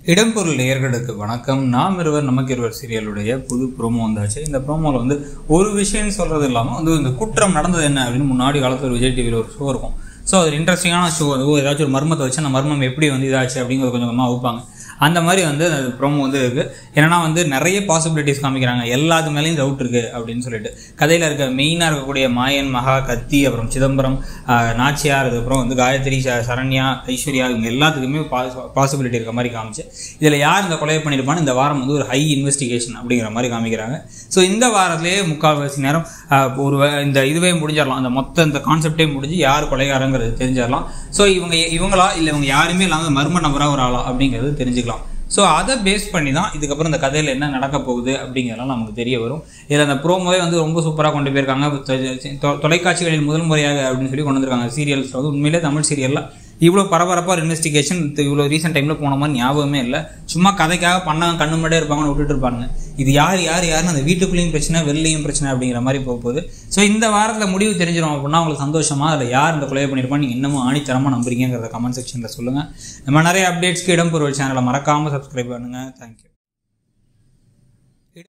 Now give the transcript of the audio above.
இடம்பொருள் நேயர்களுக்கு வணக்கம் நாம் இருவர் நமக்கு இருவர் சீரியலுடைய புது ப்ரோமோ வந்தாச்சு இந்த ப்ரோமோவில் வந்து ஒரு விஷயம் சொல்கிறது இல்லாமல் வந்து இந்த குற்றம் நடந்தது என்ன அப்படின்னு முன்னாடி காலத்தில் ஒரு விஜய் டிவியில் ஒரு ஷோ இருக்கும் ஸோ அது இன்ட்ரெஸ்டிங்கான ஷோ அது ஓ, ஏதாச்சும் ஒரு மர்மத்தை வச்சு அந்த மர்மம் எப்படி வந்து இதாச்சு அப்படிங்கிறது கொஞ்சம் கொஞ்சமாக வைப்பாங்க அந்த மாதிரி வந்து அந்த ப்ரோமோ வந்து இருக்குது என்னன்னா வந்து நிறைய பாசிபிலிட்டிஸ் காமிக்கிறாங்க எல்லாத்து மேலேயும் டவுட் இருக்குது அப்படின்னு சொல்லிட்டு கதையில் இருக்க மெயினாக இருக்கக்கூடிய மாயன் மகா கத்தி அப்புறம் சிதம்பரம் ஆஹ், நாச்சியார் அதுக்கப்புறம் வந்து காயத்ரி ச- சரண்யா ஐஸ்வர்யா இவங்க எல்லாத்துக்குமே பாசிபிலிட்டி இருக்க மாதிரி காமிச்சு இதில் யார் இந்த கொலையை பண்ணியிருப்பான்னு இந்த வாரம் வந்து ஒரு ஹை இன்வெஸ்டிகேஷன் அப்படிங்கிற மாதிரி காமிக்கிறாங்க ஸோ இந்த வாரத்திலேயே முக்கால்வாசி நேரம் ஆஹ், ஒரு வே- இந்த இதுவே முடிஞ்சிடலாம் அந்த மொத்த இந்த கான்செப்டே முடிஞ்சு யார் கொலைகாரங்கிறது தெரிஞ்சிடலாம் ஸோ இவங்க இவங்களா இல்லை இவங்க யாருமே இல்லாமல் மர்ம நபராக ஒரு ஆளா அப்படிங்கிறது தெரிஞ்சுக்கலாம் ஸோ அதை பேஸ் பண்ணி தான் இதுக்கப்புறம் இந்த கதையில் என்ன நடக்க போகுது அப்படிங்கிறதெல்லாம் நமக்கு தெரிய வரும் இதில் அந்த ப்ரோமோவே வந்து ரொம்ப சூப்பராக கொண்டு போயிருக்காங்க தொ- தொ- தொலைக்காட்சிகளில் முதல் முறையாக அப்படின்னு சொல்லி கொண்டு வந்திருக்காங்க சீரியல்ஸ் வந்து உண்மையிலே தமிழ் சீரியலில் இவ்வளோ பரபரப்பாக இன்வெஸ்டிகேஷன் இவ்வளோ ரீசெண்ட் டைமில் போன மாதிரி ஞாபகமே இல்லை சும்மா கதைக்காக பண்ணவங்க கண்ணு முன்னாடியே இருப்பாங்கன்னு விட்டுட்டு இருப்பாங்க இது யார் யார் யாருன்னு அந்த வீட்டுக்குள்ளேயும் பிரச்சனை வெளிலையும் பிரச்சனை அப்படிங்கிற மாதிரி போக போகுது ஸோ இந்த வாரத்தில் முடிவு தெரிஞ்சிடும் அப்படின்னா உங்களுக்கு சந்தோஷமா அதில் யார் இந்த கொலையை பண்ணியிருப்பான்னு நீங்கள் இன்னமும் ஆணித்தரமாக நம்புறீங்கிறத கமெண்ட் செக்ஷனில் சொல்லுங்கள் நம்ம நிறைய அப்டேட்ஸ்க்கு இடம் பொருள் சேனலை மறக்காமல் சப்ஸ்கிரைப் பண்ணுங்கள் தேங்க்யூ